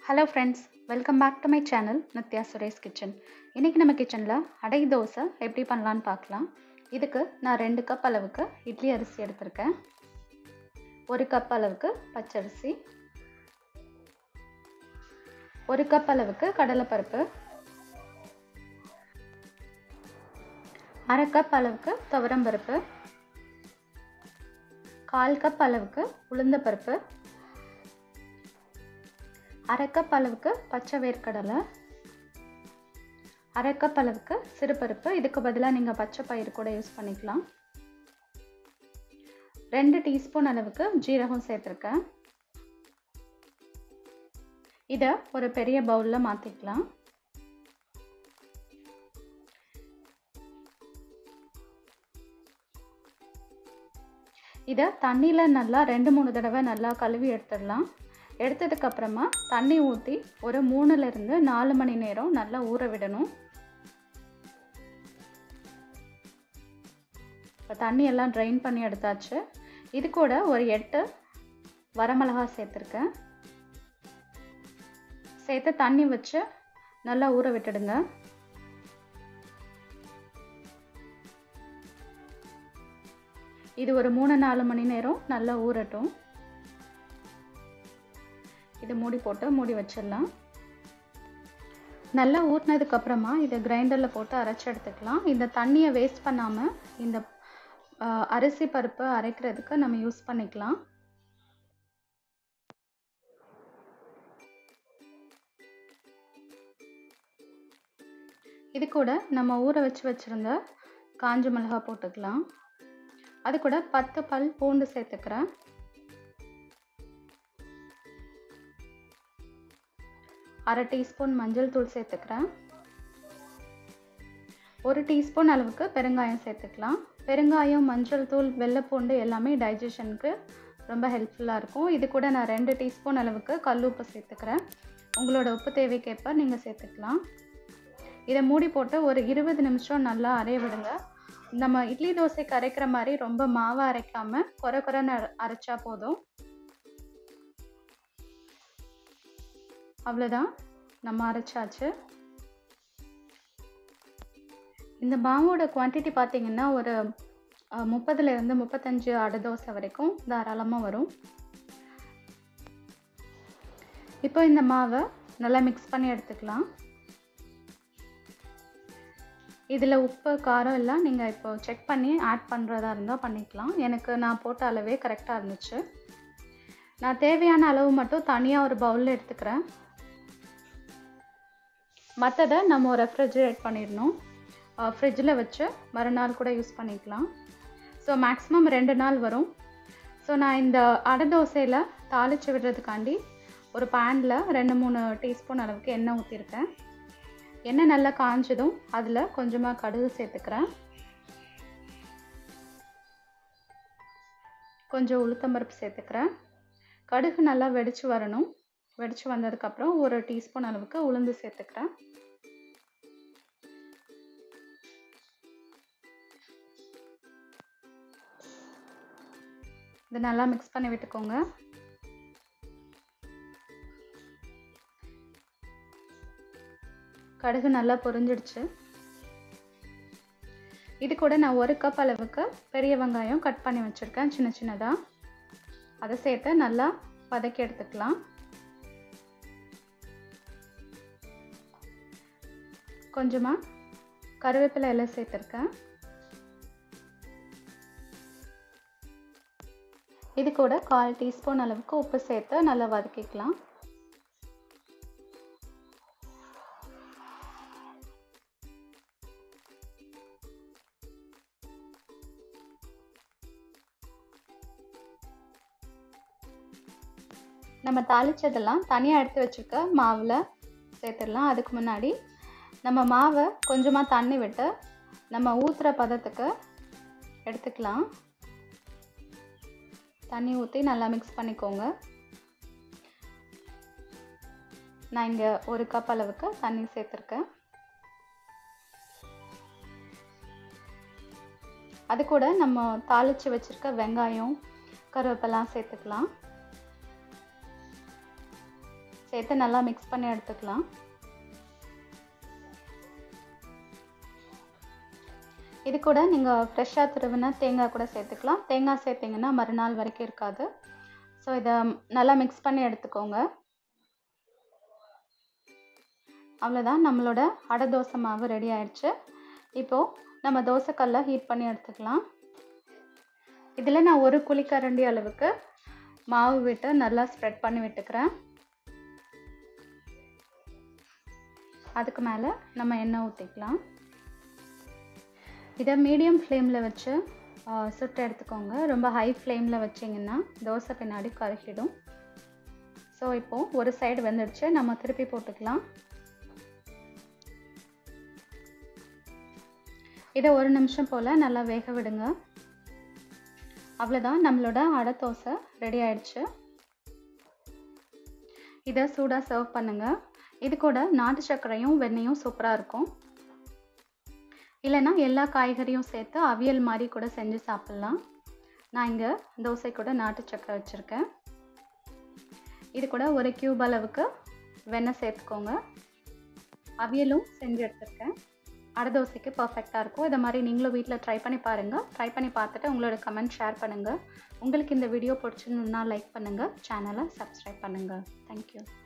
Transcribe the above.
hello friends welcome back to my channel Nithya Suresh kitchen இன்றைக்கி நம்ம கிச்சனில் அடை தோசை எப்படி பண்ணலான்னு பார்க்கலாம் இதுக்கு நான் ரெண்டு கப் அளவுக்கு இட்லி அரிசி எடுத்திருக்கேன் ஒரு கப் அளவுக்கு பச்சரிசி ஒரு கப் அளவுக்கு கடலைப்பருப்பு அரை கப் அளவுக்கு துவரம்பருப்பு கால் கப் அளவுக்கு உளுந்தப்பருப்பு அரை கப் அளவுக்கு பச்சை வேர்க்கடலை அரை கப் அளவுக்கு சிறுபருப்பு இதுக்கு பதிலாக நீங்கள் பச்சை பயிர் கூட யூஸ் பண்ணிக்கலாம் ரெண்டு டீஸ்பூன் அளவுக்கு ஜீரகம் சேர்த்துருக்கேன் இதை ஒரு பெரிய பவுலில் மாற்றிக்கலாம் இதை தண்ணியில் நல்லா ரெண்டு மூணு தடவை நல்லா கழுவி எடுத்துடலாம் எடுத்ததுக்கப்புறமா தண்ணி ஊற்றி ஒரு மூணுலேருந்து நாலு மணி நேரம் நல்லா ஊற விடணும் இப்போ தண்ணி எல்லாம் ட்ரைன் பண்ணி எடுத்தாச்சு இது கூட ஒரு எட்டு வரமிளகா சேர்த்துருக்கேன் சேர்த்து தண்ணி வச்சு நல்லா ஊற விட்டுடுங்க இது ஒரு மூணு நாலு மணி நேரம் நல்லா ஊறட்டும் இது மூடி போட்டு மூடி வச்சிடலாம் நல்லா ஊற்றினதுக்கப்புறமா இதை கிரைண்டரில் போட்டு அரைச்சி எடுத்துக்கலாம் இந்த தண்ணியை வேஸ்ட் பண்ணாமல் இந்த அரிசி பருப்பு அரைக்கிறதுக்கு நம்ம யூஸ் பண்ணிக்கலாம் இது கூட நம்ம ஊற வச்சு வச்சுருந்த காஞ்ச மிளகா போட்டுக்கலாம் அது கூட பத்து பல் பூண்டு சேர்த்துக்கிறேன் அரை டீஸ்பூன் மஞ்சள் தூள் சேர்த்துக்கிறேன் ஒரு டீஸ்பூன் அளவுக்கு பெருங்காயம் சேர்த்துக்கலாம் பெருங்காயம் மஞ்சள் தூள் வெள்ளைப்பூண்டு எல்லாமே டைஜஷனுக்கு ரொம்ப ஹெல்ப்ஃபுல்லாக இருக்கும் இது கூட நான் ரெண்டு டீஸ்பூன் அளவுக்கு கல் உப்பு சேர்த்துக்கிறேன் உங்களோட உப்பு தேவைக்கேற்ப நீங்கள் சேர்த்துக்கலாம் இதை மூடி போட்டு ஒரு இருபது நிமிஷம் நல்லா அரைய விடுங்க நம்ம இட்லி தோசைக்கு அரைக்கிற மாதிரி ரொம்ப மாவை அரைக்காமல் குறை குறைன்னு அரைச்சா போதும் அவ்வளோதான் நம்ம அரைச்சாச்சு இந்த மாவோட குவான்டிட்டி பார்த்திங்கன்னா ஒரு முப்பதுலேருந்து முப்பத்தஞ்சு அடை தோசை வரைக்கும் தாராளமாக வரும் இப்போ இந்த மாவை நல்லா மிக்ஸ் பண்ணி எடுத்துக்கலாம் இதில் உப்பு காரம் எல்லாம் நீங்கள் இப்போ செக் பண்ணி ஆட் பண்ணுறதா இருந்தால் பண்ணிக்கலாம் எனக்கு நான் போட்ட அளவே கரெக்டாக இருந்துச்சு நான் தேவையான அளவு மட்டும் தனியாக ஒரு பவுலில் எடுத்துக்கிறேன் மற்றதை நம்ம ரெஃப்ரிஜரேட் பண்ணிடணும் ஃப்ரிட்ஜில் வச்சு மறுநாள் கூட யூஸ் பண்ணிக்கலாம் ஸோ மேக்ஸிமம் ரெண்டு நாள் வரும் ஸோ நான் இந்த அடை தோசையில் தாளித்து விடுறதுக்காண்டி ஒரு பேனில் ரெண்டு மூணு டீஸ்பூன் அளவுக்கு எண்ணெய் ஊற்றிருக்கேன் எண்ணெய் நல்லா காஞ்சதும் அதில் கொஞ்சமாக கடுகு சேர்த்துக்கிறேன் கொஞ்சம் உளுத்தம்பருப்பு சேர்த்துக்கிறேன் கடுகு நல்லா வெடித்து வரணும் வெடித்து வந்ததுக்கப்புறம் ஒரு டீஸ்பூன் அளவுக்கு உளுந்து சேர்த்துக்கிறேன் இது நல்லா மிக்ஸ் பண்ணி விட்டுக்கோங்க கடுகு நல்லா பொரிஞ்சிடுச்சு இது கூட நான் ஒரு கப் அளவுக்கு பெரிய வெங்காயம் கட் பண்ணி வச்சுருக்கேன் சின்ன சின்னதாக அதை சேர்த்து நல்லா வதக்கி எடுத்துக்கலாம் கொஞ்சமாக கருவேப்பிலை எல்லாம் சேர்த்துருக்கேன் இது கூட கால் டீஸ்பூன் அளவுக்கு உப்பு சேர்த்து நல்லா வதக்கிக்கலாம் நம்ம தாளித்ததெல்லாம் தனியாக எடுத்து வச்சுருக்க மாவில் சேர்த்துடலாம் அதுக்கு முன்னாடி நம்ம மாவை கொஞ்சமாக தண்ணி விட்டு நம்ம ஊற்றுற பதத்துக்கு எடுத்துக்கலாம் தண்ணி ஊற்றி நல்லா மிக்ஸ் பண்ணிக்கோங்க நான் இங்கே ஒரு கப் அளவுக்கு தண்ணி சேர்த்துருக்கேன் அது கூட நம்ம தாளித்து வச்சுருக்க வெங்காயம் கருவேப்பெல்லாம் சேர்த்துக்கலாம் சேர்த்து நல்லா மிக்ஸ் பண்ணி எடுத்துக்கலாம் இது கூட நீங்கள் ஃப்ரெஷ்ஷாக திருவின தேங்காய் கூட சேர்த்துக்கலாம் தேங்காய் சேர்த்திங்கன்னா மறுநாள் வரைக்கும் இருக்காது ஸோ இதை நல்லா மிக்ஸ் பண்ணி எடுத்துக்கோங்க அவ்வளோதான் நம்மளோட அடை தோசை மாவு ரெடி ஆயிடுச்சு இப்போது நம்ம தோசைக்கல்லை ஹீட் பண்ணி எடுத்துக்கலாம் இதில் நான் ஒரு குழிக்கரண்டி அளவுக்கு மாவு விட்டு நல்லா ஸ்ப்ரெட் பண்ணி விட்டுக்கிறேன் அதுக்கு மேலே நம்ம எண்ணெய் ஊற்றிக்கலாம் இதை மீடியம் ஃப்ளேமில் வச்சு சுட்டு எடுத்துக்கோங்க ரொம்ப ஹை ஃப்ளேமில் வச்சிங்கன்னா தோசை பின்னாடி கருகிடும் ஸோ இப்போது ஒரு சைடு வெந்துடுச்சு நம்ம திருப்பி போட்டுக்கலாம் இதை ஒரு நிமிஷம் போல் நல்லா வேக விடுங்க அவ்வளோதான் நம்மளோட அடை தோசை ரெடி ஆயிடுச்சு இதை சூடாக சர்வ் பண்ணுங்கள் இது கூட நாட்டு சர்க்கரையும் வெண்ணெயும் சூப்பராக இருக்கும் இல்லைன்னா எல்லா காய்கறியும் சேர்த்து அவியல் மாதிரி கூட செஞ்சு சாப்பிட்லாம் நான் இங்கே தோசை கூட நாட்டு சக்கரை வச்சுருக்கேன் இது கூட ஒரு கியூப் அளவுக்கு வெண்ணெய் சேர்த்துக்கோங்க அவியலும் செஞ்சு எடுத்துருக்கேன் அடை தோசைக்கு பர்ஃபெக்டாக இருக்கும் இதை மாதிரி நீங்களும் வீட்டில் ட்ரை பண்ணி பாருங்கள் ட்ரை பண்ணி பார்த்துட்டு உங்களோட கமெண்ட் ஷேர் பண்ணுங்கள் உங்களுக்கு இந்த வீடியோ பிடிச்சிருந்ததுன்னா லைக் பண்ணுங்கள் சேனலை சப்ஸ்கிரைப் பண்ணுங்கள் தேங்க்யூ